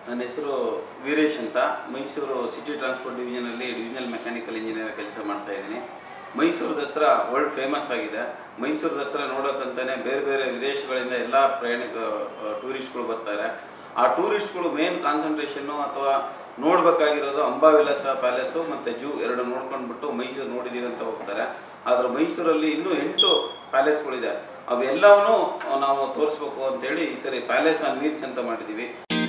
ನನ್ನ ಹೆಸರು ವೀರೇಶ್ ಅಂತ ಮೈಸೂರು ಸಿಟಿ ಟ್ರಾನ್ಸ್ಪೋರ್ಟ್ ಡಿವಿಷನಲ್ಲಿ ಡಿವಿಷನಲ್ ಮೆಕ್ಯಾನಿಕಲ್ ಇಂಜಿನಿಯರ್ ಕೆಲಸ ಮಾಡ್ತಾ ಇದ್ದೀನಿ ಮೈಸೂರು ದಸರಾ ವರ್ಲ್ಡ್ ಫೇಮಸ್ ಆಗಿದೆ ಮೈಸೂರು ದಸರಾ ನೋಡೋಕ್ಕಂತಾನೆ ಬೇರೆ ಬೇರೆ ವಿದೇಶಗಳಿಂದ ಎಲ್ಲ ಪ್ರಯಾಣಿಕ ಟೂರಿಸ್ಟ್ಗಳು ಬರ್ತಾರೆ ಆ ಟೂರಿಸ್ಟ್ಗಳು ಮೇನ್ ಕಾನ್ಸಂಟ್ರೇಷನ್ನು ಅಥವಾ ನೋಡಬೇಕಾಗಿರೋದು ಅಂಬಾವಿಲಾಸ ಪ್ಯಾಲೇಸು ಮತ್ತು ಜೂ ಎರಡು ನೋಡ್ಕೊಂಡ್ಬಿಟ್ಟು ಮೈಸೂರು ನೋಡಿದ್ದೀವಿ ಅಂತ ಹೋಗ್ತಾರೆ ಆದರೆ ಮೈಸೂರಲ್ಲಿ ಇನ್ನೂ ಎಂಟು ಪ್ಯಾಲೇಸ್ಗಳಿದೆ ಅವೆಲ್ಲವನ್ನೂ ನಾವು ತೋರಿಸ್ಬೇಕು ಅಂತೇಳಿ ಈ ಸರಿ ಪ್ಯಾಲೇಸ್ ಆನ್ ವೀಲ್ಸ್ ಅಂತ ಮಾಡಿದ್ದೀವಿ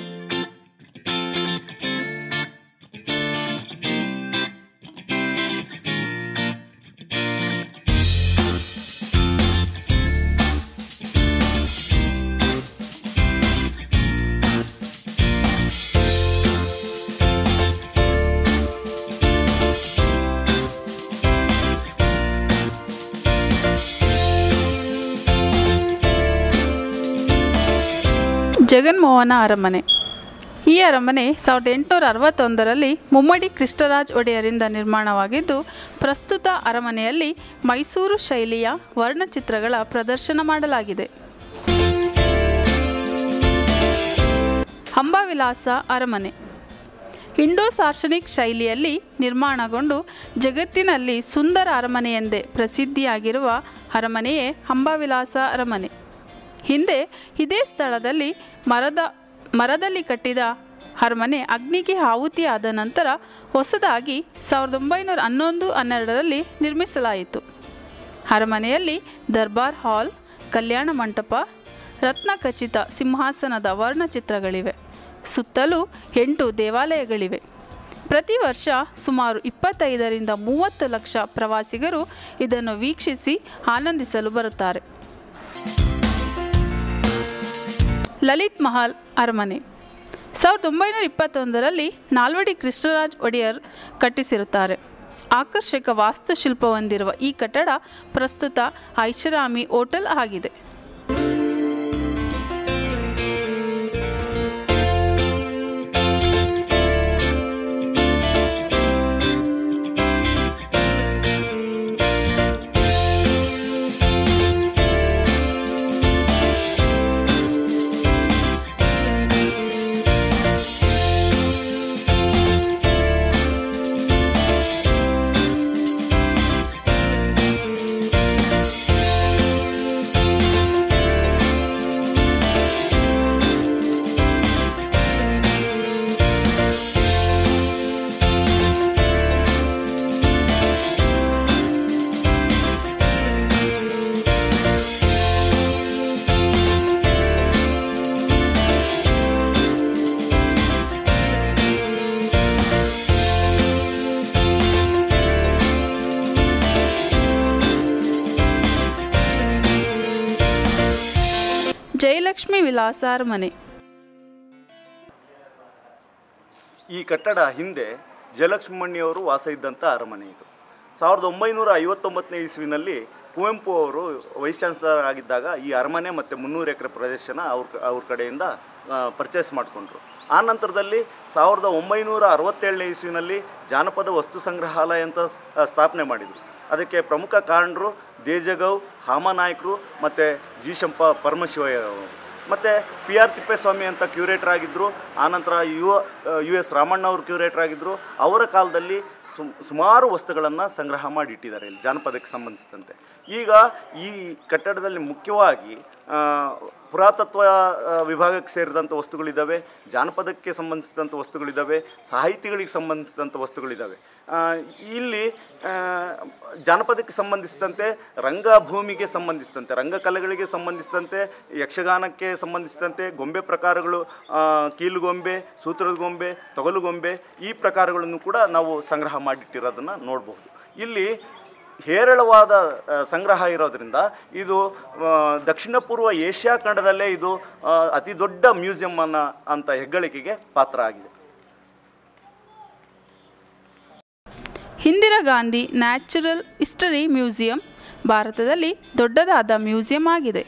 ಜಗನ್ಮೋಹನ ಅರಮನೆ ಈ ಅರಮನೆ ಸಾವಿರದ ಎಂಟುನೂರ ಅರವತ್ತೊಂದರಲ್ಲಿ ಮುಮ್ಮಡಿ ಕೃಷ್ಣರಾಜ್ ಒಡೆಯರಿಂದ ನಿರ್ಮಾಣವಾಗಿದ್ದು ಪ್ರಸ್ತುತ ಅರಮನೆಯಲ್ಲಿ ಮೈಸೂರು ಶೈಲಿಯ ವರ್ಣಚಿತ್ರಗಳ ಪ್ರದರ್ಶನ ಮಾಡಲಾಗಿದೆ ಅಂಬಾವಿಲಾಸ ಅರಮನೆ ಇಂಡೋ ಸಾರ್ಶನಿಕ್ ಶೈಲಿಯಲ್ಲಿ ನಿರ್ಮಾಣಗೊಂಡು ಜಗತ್ತಿನಲ್ಲಿ ಸುಂದರ ಅರಮನೆ ಎಂದೇ ಪ್ರಸಿದ್ಧಿಯಾಗಿರುವ ಅರಮನೆಯೇ ಅಂಬಾವಿಲಾಸ ಅರಮನೆ ಹಿಂದೆ ಇದೇ ಸ್ಥಳದಲ್ಲಿ ಮರದ ಮರದಲ್ಲಿ ಕಟ್ಟಿದ ಅರಮನೆ ಅಗ್ನಿಗೆ ಆಹುತಿಯಾದ ನಂತರ ಹೊಸದಾಗಿ ಸಾವಿರದ ಒಂಬೈನೂರ ಹನ್ನೊಂದು ಹನ್ನೆರಡರಲ್ಲಿ ನಿರ್ಮಿಸಲಾಯಿತು ಅರಮನೆಯಲ್ಲಿ ದರ್ಬಾರ್ ಹಾಲ್ ಕಲ್ಯಾಣ ಮಂಟಪ ರತ್ನಖಚಿತ ಸಿಂಹಾಸನದ ವರ್ಣಚಿತ್ರಗಳಿವೆ ಸುತ್ತಲೂ ಎಂಟು ದೇವಾಲಯಗಳಿವೆ ಪ್ರತಿ ವರ್ಷ ಸುಮಾರು ಇಪ್ಪತ್ತೈದರಿಂದ ಮೂವತ್ತು ಲಕ್ಷ ಪ್ರವಾಸಿಗರು ಇದನ್ನು ವೀಕ್ಷಿಸಿ ಆನಂದಿಸಲು ಬರುತ್ತಾರೆ ಲಲಿತ್ ಮಹಲ್ ಅರಮನೆ ಸಾವಿರದ ಒಂಬೈನೂರ ಇಪ್ಪತ್ತೊಂದರಲ್ಲಿ ನಾಲ್ವಡಿ ಕೃಷ್ಣರಾಜ್ ಒಡೆಯರ್ ಕಟ್ಟಿಸಿರುತ್ತಾರೆ ಆಕರ್ಷಕ ವಾಸ್ತುಶಿಲ್ಪ ಹೊಂದಿರುವ ಈ ಕಟ್ಟಡ ಪ್ರಸ್ತುತ ಐಷಾರಾಮಿ ಹೋಟೆಲ್ ಆಗಿದೆ ಜಯಲಕ್ಷ್ಮಿ ವಿಲಾಸ ಅರಮನೆ ಈ ಕಟ್ಟಡ ಹಿಂದೆ ಜಯಲಕ್ಷ್ಮಣಿಯವರು ವಾಸ ಇದ್ದಂಥ ಅರಮನೆ ಇದು ಸಾವಿರದ ಒಂಬೈನೂರ ಐವತ್ತೊಂಬತ್ತನೇ ಇಸ್ವಿನಲ್ಲಿ ಕುವೆಂಪು ಅವರು ವೈಸ್ ಚಾನ್ಸಲರ್ ಆಗಿದ್ದಾಗ ಈ ಅರಮನೆ ಮತ್ತು ಮುನ್ನೂರು ಎಕರೆ ಪ್ರದೇಶನ ಅವ್ರ ಅವ್ರ ಕಡೆಯಿಂದ ಪರ್ಚೇಸ್ ಮಾಡಿಕೊಂಡ್ರು ಆ ನಂತರದಲ್ಲಿ ಸಾವಿರದ ಒಂಬೈನೂರ ಅರವತ್ತೇಳನೇ ಇಸ್ವಿನಲ್ಲಿ ಜಾನಪದ ವಸ್ತು ಸಂಗ್ರಹಾಲಯ ಅಂತ ಸ್- ಸ್ಥಾಪನೆ ಮಾಡಿದರು ಅದಕ್ಕೆ ಪ್ರಮುಖ ಕಾರಣರು ದೇಜಗೌ ಹಾಮನಾಯಕರು ಮತ್ತು ಜಿ ಶಂಪ ಪರಮಶಿವಯ್ಯ ಅವರು ಮತ್ತು ಪಿ ಆರ್ ತಿಪ್ಪೇಸ್ವಾಮಿ ಅಂತ ಕ್ಯೂರೇಟರ್ ಆಗಿದ್ದರು ಆನಂತರ ಯು ಯು ಎಸ್ ರಾಮಣ್ಣ ಅವರು ಕ್ಯೂರೇಟರ್ ಆಗಿದ್ದರು ಅವರ ಕಾಲದಲ್ಲಿ ಸುಮ್ ಸುಮಾರು ವಸ್ತುಗಳನ್ನು ಸಂಗ್ರಹ ಮಾಡಿ ಇಟ್ಟಿದ್ದಾರೆ ಇಲ್ಲಿ ಜಾನಪದಕ್ಕೆ ಸಂಬಂಧಿಸಿದಂತೆ ಈಗ ಈ ಕಟ್ಟಡದಲ್ಲಿ ಮುಖ್ಯವಾಗಿ ಆ, ಪುರಾತತ್ವ ಆ, ವಿಭಾಗಕ್ಕೆ ಸೇರಿದಂಥ ವಸ್ತುಗಳಿದ್ದಾವೆ ಜಾನಪದಕ್ಕೆ ಸಂಬಂಧಿಸಿದಂಥ ವಸ್ತುಗಳಿದ್ದಾವೆ ಸಾಹಿತಿಗಳಿಗೆ ಸಂಬಂಧಿಸಿದಂಥ ವಸ್ತುಗಳಿದ್ದಾವೆ ಆ, ಇಲ್ಲಿ ಆ, ಜಾನಪದಕ್ಕೆ ಸಂಬಂಧಿಸಿದಂತೆ ರಂಗಭೂಮಿಗೆ ಸಂಬಂಧಿಸಿದಂತೆ ರಂಗಕಲೆಗಳಿಗೆ ಸಂಬಂಧಿಸಿದಂತೆ ಯಕ್ಷಗಾನಕ್ಕೆ ಸಂಬಂಧಿಸಿದಂತೆ ಗೊಂಬೆ ಪ್ರಕಾರಗಳು ಆ, ಕೀಲುಗೊಂಬೆ ಸೂತ್ರದ ಗೊಂಬೆ ತೊಗಲುಗೊಂಬೆ ಈ ಪ್ರಕಾರಗಳನ್ನು ಕೂಡ ನಾವು ಸಂಗ್ರಹ ಮಾಡಿಟ್ಟಿರೋದನ್ನು ನೋಡಬಹುದು ಇಲ್ಲಿ ಹೇರಳವಾದ ಆ, ಸಂಗ್ರಹ ಇರೋದ್ರಿಂದ ಇದು ಆ, ದಕ್ಷಿಣ ಪೂರ್ವ ಏಷ್ಯಾ ಖಂಡದಲ್ಲೇ ಇದು ಆ, ಅತಿ ದೊಡ್ಡ ಮ್ಯೂಸಿಯಂ ಅನ್ನ ಅಂತ ಹೆಗ್ಗಳಿಕೆಗೆ ಪಾತ್ರ ಆಗಿದೆ Indira Gandhi natural history museum ಭಾರತದಲ್ಲಿ ದೊಡ್ಡದಾದ ಮ್ಯೂಸಿಯಂ ಆಗಿದೆ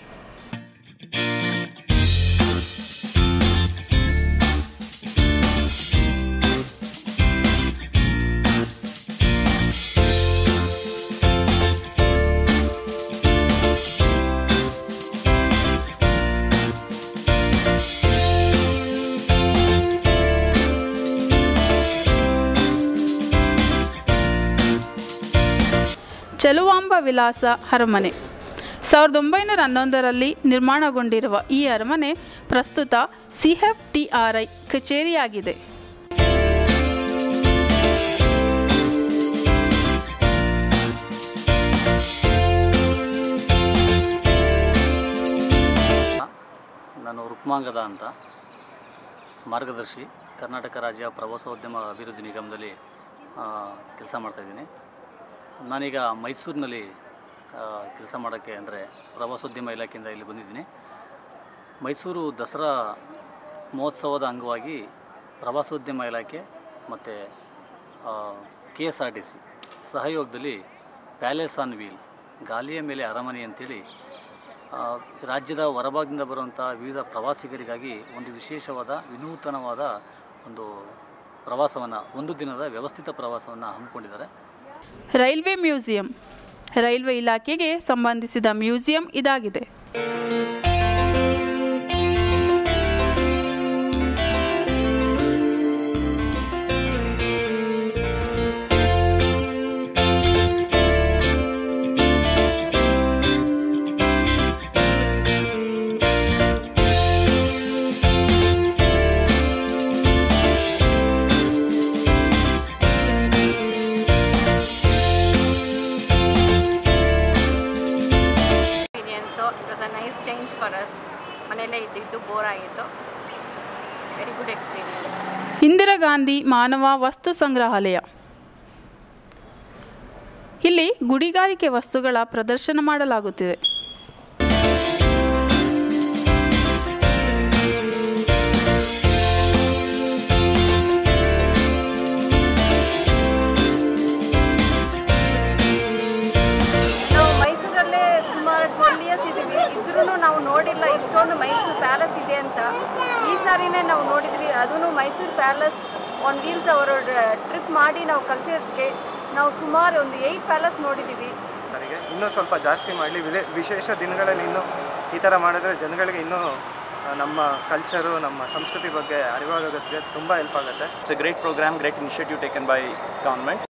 ಚೆಲುವಾಂಬ ವಿಲಾಸ ಅರಮನೆ ಸಾವಿರದ ಒಂಬೈನೂರ ಹನ್ನೊಂದರಲ್ಲಿ ನಿರ್ಮಾಣಗೊಂಡಿರುವ ಈ ಅರಮನೆ ಪ್ರಸ್ತುತ C F T R I ಕಚೇರಿಯಾಗಿದೆ ನಾನು ರುಕ್ಮಾಂಗದ ಅಂತ ಮಾರ್ಗದರ್ಶಿ ಕರ್ನಾಟಕ ರಾಜ್ಯ ಪ್ರವಾಸೋದ್ಯಮ ಅಭಿವೃದ್ಧಿ ನಿಗಮದಲ್ಲಿ ಕೆಲಸ ಮಾಡ್ತಾಯಿದ್ದೀನಿ ನಾನೀಗ ಮೈಸೂರಿನಲ್ಲಿ ಕೆಲಸ ಮಾಡೋಕ್ಕೆ ಅಂದರೆ ಪ್ರವಾಸೋದ್ಯಮ ಇಲಾಖೆಯಿಂದ ಇಲ್ಲಿ ಬಂದಿದ್ದೀನಿ ಮೈಸೂರು ದಸರಾ ಮಹೋತ್ಸವದ ಅಂಗವಾಗಿ ಪ್ರವಾಸೋದ್ಯಮ ಇಲಾಖೆ ಮತ್ತು K S R T C ಸಹಯೋಗದಲ್ಲಿ ಪ್ಯಾಲೇಸ್ ಆನ್ ವೀಲ್ ಗಾಲಿಯ ಮೇಲೆ ಅರಮನೆ ಅಂತೇಳಿ ಆ, ರಾಜ್ಯದ ಹೊರಭಾಗದಿಂದ ಬರುವಂಥ ವಿವಿಧ ಪ್ರವಾಸಿಗರಿಗಾಗಿ ಒಂದು ವಿಶೇಷವಾದ ವಿನೂತನವಾದ ಒಂದು ಪ್ರವಾಸವನ್ನು ಒಂದು ದಿನದ ವ್ಯವಸ್ಥಿತ ಪ್ರವಾಸವನ್ನು ಹಮ್ಮಿಕೊಂಡಿದ್ದಾರೆ ರೈಲ್ವೆ ಮ್ಯೂಸಿಯಂ ರೈಲ್ವೆ ಇಲಾಖೆಗೆ ಸಂಬಂಧಿಸಿದ ಮ್ಯೂಸಿಯಂ ಇದಾಗಿದೆ experience it was a nice change for us ಮನೆಯಲ್ಲೇ ಇದ್ದಿದ್ದು ಬೋರ್ ಆಗಿತ್ತು very good experience Indira Gandhi ಮಾನವ ವಸ್ತು ಸಂಗ್ರಹಾಲಯ ಇಲ್ಲಿ ಗುಡಿಗಾರಿಕೆ ವಸ್ತುಗಳ ಪ್ರದರ್ಶನ ಮಾಡಲಾಗುತ್ತಿದೆ ನಾವು ಮೈಸೂರಲ್ಲೇ ಸುಮಾರು ಟ್ವೆಲ್ ಇಯರ್ಸ್ ಇದ್ದೀವಿ ಇದ್ರೂ ನಾವು ನೋಡಿಲ್ಲ ಇಷ್ಟೊಂದು ಮೈಸೂರು ಪ್ಯಾಲೇಸ್ ಇದೆ ಅಂತ ಈ ಸಾರಿನೇ ನಾವು ನೋಡಿದ್ವಿ ಅದೂ ಮೈಸೂರು ಪ್ಯಾಲೇಸ್ ಆನ್ ವೀಲ್ಸ್ ಅವರು ಟ್ರಿಪ್ ಮಾಡಿ ನಾವು ಕಲಿಸಿರೋದಕ್ಕೆ ನಾವು ಸುಮಾರು ಒಂದು ಏಯ್ಟ್ ಪ್ಯಾಲೇಸ್ ನೋಡಿದ್ದೀವಿ ಅವರಿಗೆ ಇನ್ನೂ ಸ್ವಲ್ಪ ಜಾಸ್ತಿ ಮಾಡಲಿ ವಿಲೆ ವಿಶೇಷ ದಿನಗಳಲ್ಲಿ ಇನ್ನೂ ಈ ಥರ ಮಾಡಿದ್ರೆ ಜನಗಳಿಗೆ ಇನ್ನೂ ಆ, ನಮ್ಮ ಕಲ್ಚರು ನಮ್ಮ ಸಂಸ್ಕೃತಿ ಬಗ್ಗೆ ಅರಿವಾಗೋದಕ್ಕೆ ತುಂಬ ಹೆಲ್ಪ್ ಆಗುತ್ತೆ It's a great program, great initiative taken by government.